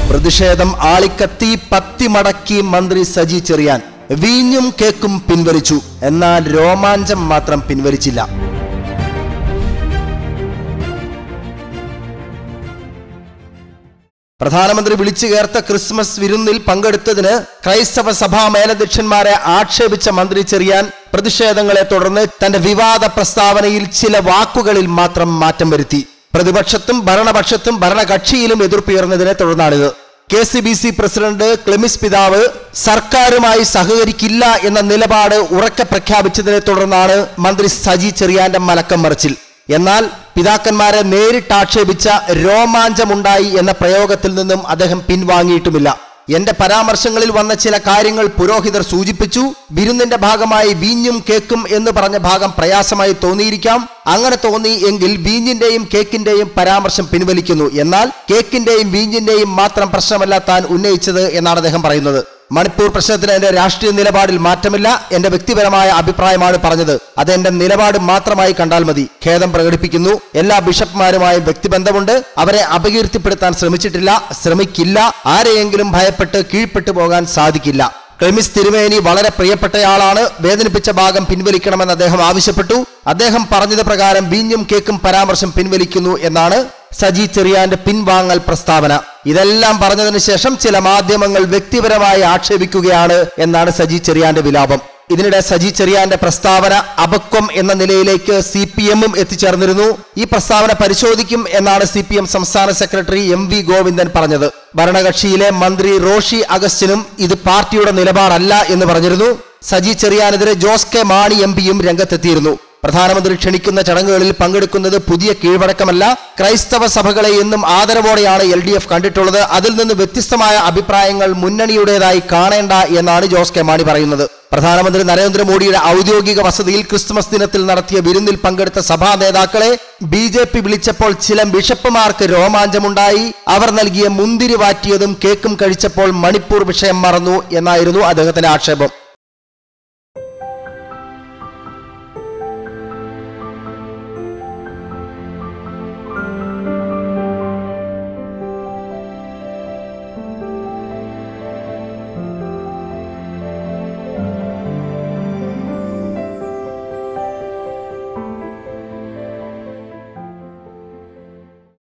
പ്രതിഷേധം ആളിക്കത്തി പത്തി മടക്കി മന്ത്രി സജി ചെറിയാൻ വീഞ്ഞും കേക്കും പിൻവലിച്ചു എന്നാൽ രോമാഞ്ചം മാത്രം പിൻവലിച്ചില്ല പ്രധാനമന്ത്രി വിളിച്ചു ചേർത്ത ക്രിസ്മസ് വിരുന്നിൽ പങ്കെടുത്തതിന് ക്രൈസ്തവ സഭാ മേലധ്യക്ഷന്മാരെ ആക്ഷേപിച്ച മന്ത്രി ചെറിയാൻ പ്രതിഷേധങ്ങളെ തുടർന്ന് തന്റെ വിവാദ പ്രസ്താവനയിൽ ചില വാക്കുകളിൽ മാത്രം മാറ്റം വരുത്തി പ്രതിപക്ഷത്തും ഭരണപക്ഷത്തും ഭരണകക്ഷിയിലും എതിർപ്പുയർന്നതിനെ തുടർന്നാണിത് K C B C president Cleemis പിതാവ് സർക്കാരുമായി സഹകരിക്കില്ല എന്ന നിലപാട് ഉറക്കെ പ്രഖ്യാപിച്ചതിനെ തുടർന്നാണ് മന്ത്രി സജി ചെറിയാന്റെ മലക്കം മറിച്ചിൽ എന്നാൽ പിതാക്കന്മാരെ നേരിട്ട് ആക്ഷേപിച്ച രോമാഞ്ചമുണ്ടായി എന്ന പ്രയോഗത്തിൽ നിന്നും അദ്ദേഹം പിൻവാങ്ങിയിട്ടുമില്ല എന്റെ പരാമർശങ്ങളിൽ വന്ന ചില കാര്യങ്ങൾ പുരോഹിതർ സൂചിപ്പിച്ചു വിരുന്നിന്റെ ഭാഗമായി വീഞ്ഞും കേക്കും എന്ന് പറഞ്ഞ ഭാഗം പ്രയാസമായി തോന്നിയിരിക്കാം അങ്ങനെ തോന്നി എങ്കിൽ വീഞ്ഞിന്റെയും കേക്കിന്റെയും പരാമർശം പിൻവലിക്കുന്നു എന്നാൽ കേക്കിന്റെയും വീഞ്ഞിന്റെയും മാത്രം പ്രശ്നമല്ല താൻ ഉന്നയിച്ചത് എന്നാണ് അദ്ദേഹം പറയുന്നത് മണിപ്പൂർ പ്രശ്നത്തിന് എന്റെ രാഷ്ട്രീയ നിലപാടിൽ മാറ്റമില്ല എന്റെ വ്യക്തിപരമായ അഭിപ്രായമാണ് പറഞ്ഞത് അത് എന്റെ നിലപാട് മാത്രമായി കണ്ടാൽ മതി ഖേദം പ്രകടിപ്പിക്കുന്നു എല്ലാ ബിഷപ്പ്മാരുമായും വ്യക്തിബന്ധമുണ്ട് അവരെ അപകീർത്തിപ്പെടുത്താൻ ശ്രമിച്ചിട്ടില്ല ശ്രമിക്കില്ല ആരെയെങ്കിലും ഭയപ്പെട്ട് കീഴ്പ്പെട്ടു പോകാൻ സാധിക്കില്ല ക്ലെമിസ് തിരുമേനി വളരെ പ്രിയപ്പെട്ടയാളാണ് വേദനിപ്പിച്ച ഭാഗം പിൻവലിക്കണമെന്ന് അദ്ദേഹം ആവശ്യപ്പെട്ടു അദ്ദേഹം പറഞ്ഞത് പ്രകാരം വീഞ്ഞും കേക്കും പരാമർശം പിൻവലിക്കുന്നു എന്നാണ് സജി ചെറിയാന്റെ പിൻവാങ്ങൽ പ്രസ്താവന ഇതെല്ലാം പറഞ്ഞതിന് ശേഷം ചില മാധ്യമങ്ങൾ വ്യക്തിപരമായി ആക്ഷേപിക്കുകയാണ് എന്നാണ് സജി ചെറിയാന്റെ വിലാപം ഇതിനിടെ സജി ചെറിയാന്റെ പ്രസ്താവന അപക്വം എന്ന നിലയിലേക്ക് സി പി എമ്മും എത്തിച്ചേർന്നിരുന്നു ഈ പ്രസ്താവന പരിശോധിക്കും എന്നാണ് സി പി എം സംസ്ഥാന സെക്രട്ടറി എം വി ഗോവിന്ദൻ പറഞ്ഞത് ഭരണകക്ഷിയിലെ മന്ത്രി റോഷി അഗസ്റ്റിനും ഇത് പാർട്ടിയുടെ നിലപാടല്ല എന്ന് പറഞ്ഞിരുന്നു സജി ചെറിയാനെതിരെ ജോസ് കെ മാണി എം പിയും രംഗത്തെത്തിയിരുന്നു പ്രധാനമന്ത്രി ക്ഷണിക്കുന്ന ചടങ്ങുകളിൽ പങ്കെടുക്കുന്നത് പുതിയ കീഴ്വഴക്കമല്ല ക്രൈസ്തവ സഭകളെ എന്നും ആദരവോടെയാണ് എൽ ഡി എഫ് കണ്ടിട്ടുള്ളത് അതിൽ നിന്ന് വ്യത്യസ്തമായ അഭിപ്രായങ്ങൾ മുന്നണിയുടേതായി കാണേണ്ട എന്നാണ് ജോസ് കെ മാണി പറയുന്നത് പ്രധാനമന്ത്രി നരേന്ദ്രമോദിയുടെ ഔദ്യോഗിക വസതിയിൽ ക്രിസ്തുമസ് ദിനത്തിൽ നടത്തിയ വിരുന്നിൽ പങ്കെടുത്ത സഭാ നേതാക്കളെ ബി ജെ പി വിളിച്ചപ്പോൾ ചില ബിഷപ്പുമാർക്ക് രോമാഞ്ചമുണ്ടായി അവർ നൽകിയ മുന്തിരി വാറ്റിയതും കേക്കും കഴിച്ചപ്പോൾ മണിപ്പൂർ വിഷയം മറന്നു എന്നായിരുന്നു അദ്ദേഹത്തിന്റെ ആക്ഷേപം